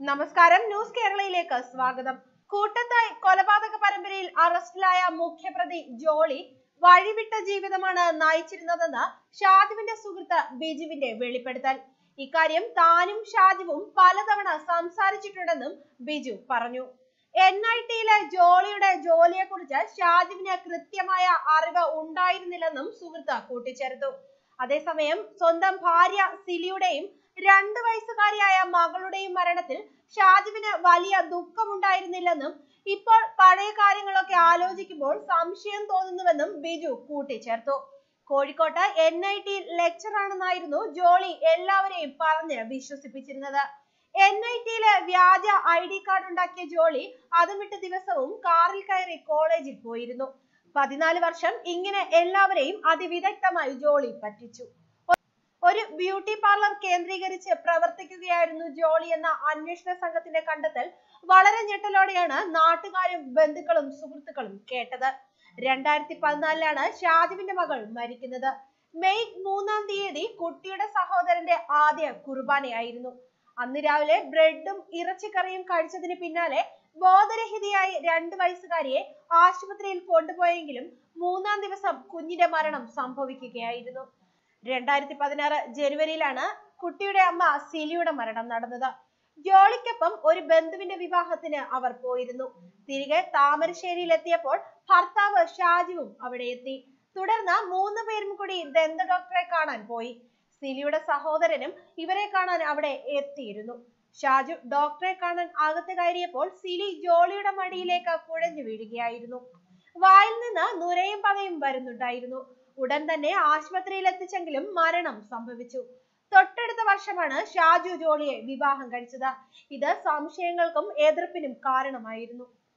നമസ്കാരം ന്യൂസ് കേരളയിലേക്ക് സ്വാഗതം കൂട്ടത്തായി കൊലപാതക പരമ്പരയിൽ അറസ്റ്റിലായ മുഖ്യപ്രതി ജോളി വഴിവിട്ട ജീവിതമാണ് നയിച്ചിരുന്നതെന്ന് ഷാജുവിന്റെ സുഹൃത്ത് ബിജുവിന്റെ വെളിപ്പെടുത്തൽ ഇക്കാര്യം താനും ഷാജുവും പലതവണ സംസാരിച്ചിട്ടുണ്ടെന്നും ബിജു പറഞ്ഞു എൻ ഐ ടിയിലെ ജോളിയുടെ ജോലിയെക്കുറിച്ച് ഷാജുവിന് കൃത്യമായ അറിവ് ഉണ്ടായിരുന്നില്ലെന്നും സുഹൃത്ത് കൂട്ടിച്ചേർത്തു അതേസമയം സ്വന്തം ഭാര്യ സിലിയുടെയും രണ്ടു വയസ്സുകാരിയായ മകളുടെയും മരണത്തിൽ ഷാജുവിന് വലിയ ദുഃഖമുണ്ടായിരുന്നില്ലെന്നും ഇപ്പോൾ പഴയ കാര്യങ്ങളൊക്കെ ആലോചിക്കുമ്പോൾ സംശയം തോന്നുന്നുവെന്നും ബിജു കൂട്ടിച്ചേർത്തു കോഴിക്കോട്ട് എൻ ഐ ടി ലെക്ചർ ആണെന്നായിരുന്നു ജോളി എല്ലാവരെയും പറഞ്ഞ് വിശ്വസിപ്പിച്ചിരുന്നത് എൻ ഐ ടിയിലെ വ്യാജ ഐ ഡി കാർഡ് ഉണ്ടാക്കിയ ജോളി അതും വിട്ട് ദിവസവും കാറിൽ കയറി കോളേജിൽ പോയിരുന്നു പതിനാല് വർഷം ഇങ്ങനെ എല്ലാവരെയും അതിവിദഗ്ധമായി ജോളി പറ്റിച്ചു ഒരു ബ്യൂട്ടി പാർലർ കേന്ദ്രീകരിച്ച് പ്രവർത്തിക്കുകയായിരുന്നു ജോളി എന്ന അന്വേഷണ സംഘത്തിന്റെ കണ്ടെത്തൽ വളരെ ഞെട്ടലോടെയാണ് നാട്ടുകാരും ബന്ധുക്കളും സുഹൃത്തുക്കളും കേട്ടത് രണ്ടായിരത്തി പതിനാലിലാണ് ഷാജുവിന്റെ മകൾ മരിക്കുന്നത് മെയ് മൂന്നാം തീയതി കുട്ടിയുടെ സഹോദരന്റെ ആദ്യ കുർബാനയായിരുന്നു അന്ന് രാവിലെ ബ്രെഡും ഇറച്ചിക്കറിയും കഴിച്ചതിന് പിന്നാലെ ബോധരഹിതയായി രണ്ട് വയസ്സുകാരിയെ ആശുപത്രിയിൽ കൊണ്ടുപോയെങ്കിലും മൂന്നാം ദിവസം കുഞ്ഞിന്റെ മരണം സംഭവിക്കുകയായിരുന്നു രണ്ടായിരത്തി പതിനാറ് ജനുവരിയിലാണ് കുട്ടിയുടെ അമ്മ സിലിയുടെ മരണം നടന്നത് ജോളിക്കൊപ്പം ഒരു ബന്ധുവിന്റെ വിവാഹത്തിന് അവർ പോയിരുന്നു തിരികെ താമരശ്ശേരിയിൽ എത്തിയപ്പോൾ ഭർത്താവ് ഷാജുവും അവിടെ എത്തി തുടർന്ന് മൂന്ന് പേരും കൂടി ദന്ത ഡോക്ടറെ കാണാൻ പോയി സിലിയുടെ സഹോദരനും ഇവരെ കാണാൻ അവിടെ എത്തിയിരുന്നു ഷാജു ഡോക്ടറെ കാണാൻ അകത്ത് കയറിയപ്പോൾ സിലി ജോളിയുടെ മടിയിലേക്ക് കുഴഞ്ഞു വീഴുകയായിരുന്നു വായിൽ നിന്ന് നുരയും പകയും വരുന്നുണ്ടായിരുന്നു ഉടൻ തന്നെ ആശുപത്രിയിൽ എത്തിച്ചെങ്കിലും മരണം സംഭവിച്ചു തൊട്ടടുത്ത വർഷമാണ് ഷാജു ജോളിയെ വിവാഹം കഴിച്ചത് ഇത് സംശയങ്ങൾക്കും എതിർപ്പിനും കാരണമായിരുന്നു